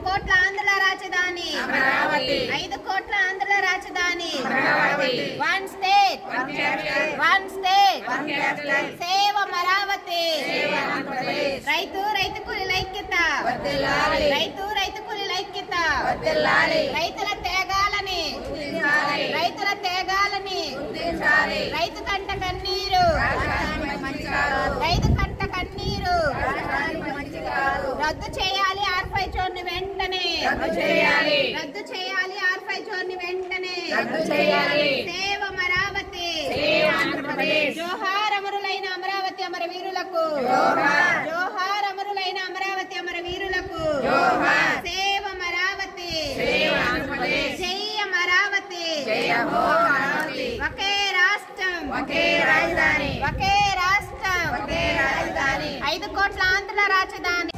కోట్ల ఆంధ్రుల రాజధాని అమరావతి. ఐదు కోట్ల ఆంధ్రుల రాజధాని Amaravati. One state one capital. One state one capital. సేవ అమరావతి సేవ ఆంధ్రప్రదేశ్. రైతు రైతు కూలీల ఐక్యత వర్ధిల్లాలి. రైతు రైతు కూలీల ఐక్యత వర్ధిల్లాలి. రైతుల త్యాగాలని గుర్తించాలి. రైతుల త్యాగాలని గుర్తించాలి. రైతు కంట కన్నీరు రాష్ట్రానికి మంచి కాదు. రైతు కంట కన్నీరు రాష్ట్రానికి మంచి కాదు. రద్దు చేయాలి ఆర్ఫై జోన్ వెంటనే రద్దు చేయాలి. రద్దు చేయాలి ఆర్ఫై జోన్ వెంటనే రద్దు చేయాలి. సేవ అమరావతి సేవ ఆంధ్రప్రదేశ్. జోహార్ అమరులైన అమరావతి అమరవీరులకు జోహార్. జోహార్ అమరులైన అమరావతి అమరవీరులకు జోహార్. సేవ అమరావతి సేవ ఆంధ్రప్రదేశ్. జై అమరావతి జయ హో అమరావతి. ఒకే రాష్ట్రం ఒకే రాజధాని. ఒకే రాష్ట్రం ఒకే రాజధాని. ఐదు కోట్ల ఆంధ్రుల రాజధాని